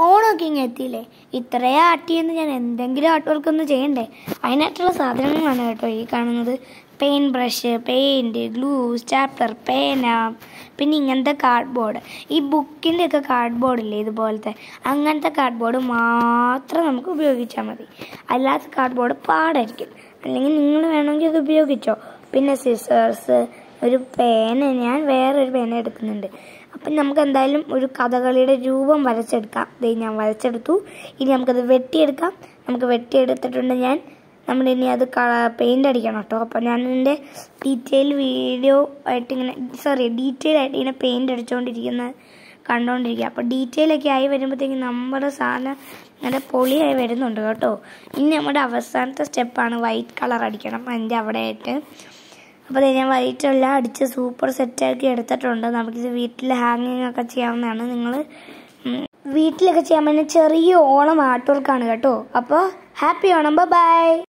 ഓണമൊക്കെ ഇങ്ങനെ എത്തിയില്ലേ ഇത്രയും ആർട്ട് ചെയ്യുന്ന ഞാൻ എന്തെങ്കിലും ആർട്ട് വർക്ക് ഒന്ന് ചെയ്യണ്ടേ അതിനായിട്ടുള്ള സാധനങ്ങളാണ് കേട്ടോ ഈ കാണുന്നത് paint brush paint glue stapler പേന പിന്നെ ഇങ്ങനത്തെ കാർഡ്ബോർഡ് ഈ ബുക്കിൻ്റെ ഒക്കെ കാർഡ്ബോർഡ് ഇല്ലേ ഇതുപോലത്തെ അങ്ങനത്തെ കാർഡ്ബോർഡ് മാത്രം നമുക്ക് ഉപയോഗിച്ചാൽ മതി അല്ലാത്ത കാർഡ്ബോർഡ് പാടായിരിക്കും അല്ലെങ്കിൽ നിങ്ങൾ വേണമെങ്കിൽ അത് ഉപയോഗിച്ചോ പിന്നെ സിസേഴ്സ് ഒരു പേന ഞാൻ വേറൊരു പേന എടുക്കുന്നുണ്ട് അപ്പം നമുക്ക് എന്തായാലും ഒരു കഥകളിയുടെ രൂപം വരച്ചെടുക്കാം ദേ ഞാൻ വരച്ചെടുത്തു ഇനി നമുക്കത് വെട്ടിയെടുക്കാം നമുക്ക് വെട്ടിയെടുത്തിട്ടുണ്ട് ഞാൻ നമ്മൾ ഇനി അത് പെയിൻ്റ് അടിക്കണം കേട്ടോ അപ്പോൾ ഞാൻ എൻ്റെ ഡീറ്റെയിൽ വീഡിയോ ആയിട്ട് ഇങ്ങനെ സോറി ഡീറ്റെയിൽ ആയിട്ട് ഇങ്ങനെ പെയിൻ്റ് അടിച്ചുകൊണ്ടിരിക്കുന്ന കണ്ടുകൊണ്ടിരിക്കുക അപ്പോൾ ഡീറ്റെയിൽ ഒക്കെ ആയി വരുമ്പോഴത്തേക്കും നമ്മുടെ സാധനം നല്ല പൊളിയായി വരുന്നുണ്ട് കേട്ടോ ഇനി നമ്മുടെ അവസാനത്തെ സ്റ്റെപ്പാണ് വൈറ്റ് കളർ അടിക്കണം അതിൻ്റെ അവിടെ ആയിട്ട് അപ്പോൾ ഞാൻ വൈറ്റ് എല്ലാം അടിച്ച് സൂപ്പർ സെറ്റാക്കി എടുത്തിട്ടുണ്ട് നമുക്കിത് വീട്ടിൽ ഹാങ്ങിങ് ഒക്കെ ചെയ്യാവുന്നതാണ് നിങ്ങൾ വീട്ടിലൊക്കെ ചെയ്യാൻ പറ്റുന്ന ചെറിയ ഓണം ആർട്ട് വർക്കാണ് കേട്ടോ അപ്പോൾ ഹാപ്പി ഓണം ബൈ